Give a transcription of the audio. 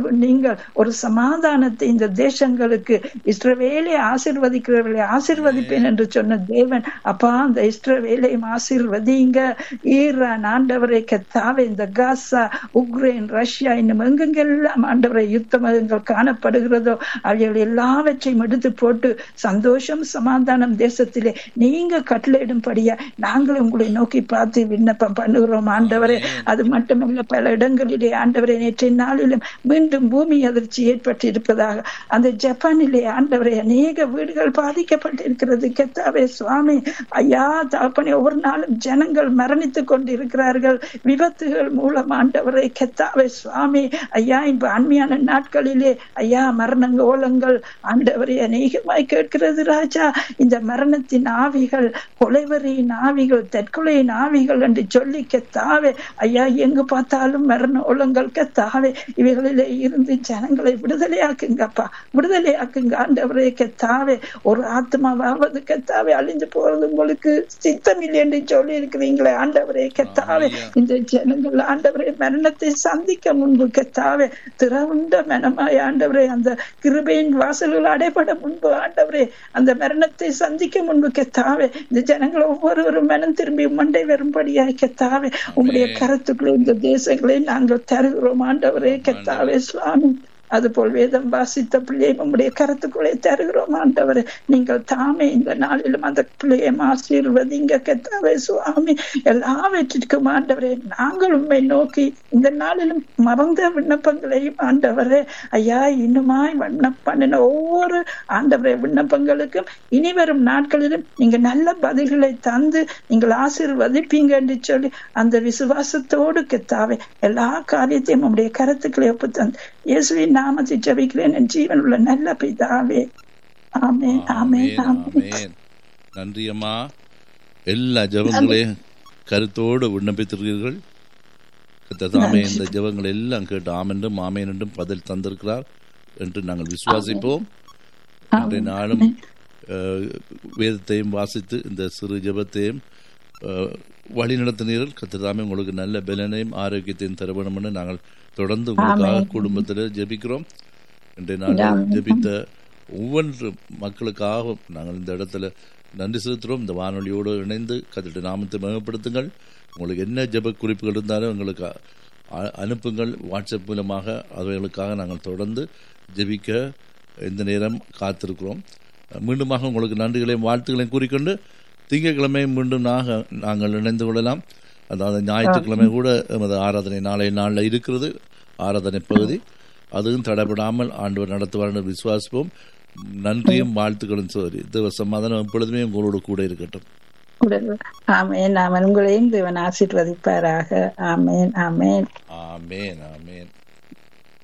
நீங்கள் ஒரு சமாதானத்தை இந்த தேசங்களுக்கு இஸ்ரவேலை ஆசிர்வதிக்கிறவர்களை ஆசிர்வதிப்பேன் என்று சொன்ன தேவன் அப்பா அந்த இஸ்ரவேலையும் ஆசிர்வதிங்க ஈரான் ஆண்டவரை கத்தாவே இந்த காசா உக்ரைன் ரஷ்யா இன்னும் எங்கெங்கெல்லாம் ஆண்டவரை யுத்தமங்கள் காணப்படுகிறதோ அவைகள் எல்லாவற்றையும் எடுத்து போட்டு சந்தோஷம் சமாதானம் தேசத்திலே நீங்க கட்டளையிடும்படியா நாங்கள் உங்களை நோக்கி பார்த்து விண்ணப்பம் பண்ணுகிறோம் ஆண்டவரே அது மட்டுமல்ல பல இடங்களிலே ஆண்டவரே நேற்றைய நாளிலும் மீண்டும் பூமி அதிர்ச்சி ஏற்பட்டு இருப்பதாக அந்த ஜப்பானிலே ஆண்டவரே அநேக வீடுகள் பாதிக்கப்பட்டிருக்கிறது கெத்தாவே சுவாமி ஐயா தகப்பனே ஒவ்வொரு நாளும் ஜனங்கள் மரணித்துக் கொண்டிருக்கிறார்கள் விபத்துகள் மூலம் ஆண்டவரை கெத்தாவே சுவாமி ஐயா இப்ப அண்மையான நாட்களிலே ஐயா மரணங்க ஓலங்கள் ஆண்டவரை அநேகமாய் கேட்கிறது ராஜா இந்த மரணத்தின் ஆவிகள் கொலைவரியின் ஆவிகள் தற்கொலையின் ஆவிகள் என்று சொல்லி கெத்தாவே ஐயா எங்கு பார்த்தாலும் மரண ஓலங்கள் கெத்தாவே இவைகளிலே இருந்து ஜனங்களை விடுதலையாக்குங்கப்பா விடுதலையாக்குங்க ஆண்டவரே கெத்தாவே ஒரு ஆத்மாவாவது கெத்தாவே அழிஞ்சு போறது உங்களுக்கு சித்தம் இல்லை என்று சொல்லி இருக்கிறீங்களே ஆண்டவரே கெத்தாவே இந்த ஜனங்கள் ஆண்டவரே மரணத்தை சந்திக்க முன்பு கெத்தாவே திறவுண்ட மனமாய் ஆண்டவரே அந்த கிருபையின் வாசல்கள் அடைபட முன்பு ஆண்டவரே அந்த மரணத்தை சந்திக்க முன்பு கெத்தாவே இந்த ஜனங்கள் ஒவ்வொருவரும் மனம் திரும்பி மண்டை வரும்படியாய் கெத்தாவே உங்களுடைய கருத்துக்களை இந்த தேசங்களை நாங்கள் தருகிறோம் ஆண்டவரே கெத்தாவே சுவாமி அதுபோல் வேதம் வாசித்த பிள்ளையை உங்களுடைய கருத்துக்களை தருகிறோம் ஆண்டவரே நீங்கள் தாமே இந்த நாளிலும் அந்த பிள்ளையை ஆசீர்வதிங்க கெத்தாவே சுவாமி எல்லாவற்றிற்கும் ஆண்டவரே நாங்கள் உண்மை நோக்கி இந்த நாளிலும் மறந்த விண்ணப்பங்களையும் ஆண்டவரே ஐயா இன்னுமாய் விண்ணப்பம் பண்ணின ஒவ்வொரு ஆண்டவரே விண்ணப்பங்களுக்கும் இனி வரும் நாட்களிலும் நீங்க நல்ல பதில்களை தந்து நீங்கள் ஆசீர்வதிப்பீங்க என்று சொல்லி அந்த விசுவாசத்தோடு கெத்தாவே எல்லா காரியத்தையும் உங்களுடைய கருத்துக்களை ஒப்பு தந்து இயேசுவின் நாமத்தை ஜபிக்கிறேன் என் ஜீவன் உள்ள நல்ல பிதாவே ஆமேன் ஆமேன் ஆமேன் நன்றி அம்மா எல்லா ஜபங்களையும் கருத்தோடு விண்ணப்பித்திருக்கிறீர்கள் தாமே இந்த ஜபங்களை எல்லாம் கேட்டு ஆமென்றும் ஆமேன் என்றும் பதில் தந்திருக்கிறார் என்று நாங்கள் விசுவாசிப்போம் இன்றைய நாளும் வேதத்தையும் வாசித்து இந்த சிறு ஜபத்தையும் வழி நடத்தினீர்கள் கத்திரதாமே உங்களுக்கு நல்ல பலனையும் ஆரோக்கியத்தையும் தருவணும்னு நாங்கள் தொடர்ந்து உங்களுக்காக குடும்பத்தில் ஜெபிக்கிறோம் இன்றைய நாளில் ஜெபித்த ஒவ்வொன்று மக்களுக்காக நாங்கள் இந்த இடத்துல நன்றி செலுத்துகிறோம் இந்த வானொலியோடு இணைந்து கத்திட்டு நாமத்தை மேம்படுத்துங்கள் உங்களுக்கு என்ன ஜெப குறிப்புகள் இருந்தாலும் எங்களுக்கு அனுப்புங்கள் வாட்ஸ்அப் மூலமாக அவைகளுக்காக நாங்கள் தொடர்ந்து ஜெபிக்க இந்த நேரம் காத்திருக்கிறோம் மீண்டுமாக உங்களுக்கு நன்றிகளையும் வாழ்த்துக்களையும் கூறிக்கொண்டு திங்கட்கிழமை மீண்டும் நாக நாங்கள் இணைந்து கொள்ளலாம் அதாவது ஞாயிற்றுக்கிழமை கூட எமது ஆராதனை நாளை நாளில் இருக்கிறது ஆராதனை பகுதி அதுவும் தடைபடாமல் ஆண்டவர் நடத்துவார் விசுவாசிப்போம் நன்றியும் வாழ்த்துக்களும் சோதரி தேவ சமாதானம் எப்பொழுதுமே உங்களோடு கூட இருக்கட்டும் ஆமேன் ஆமேன் உங்களையும் தேவன் ஆசீர்வதிப்பாராக ஆமேன் ஆமேன் ஆமேன் ஆமேன்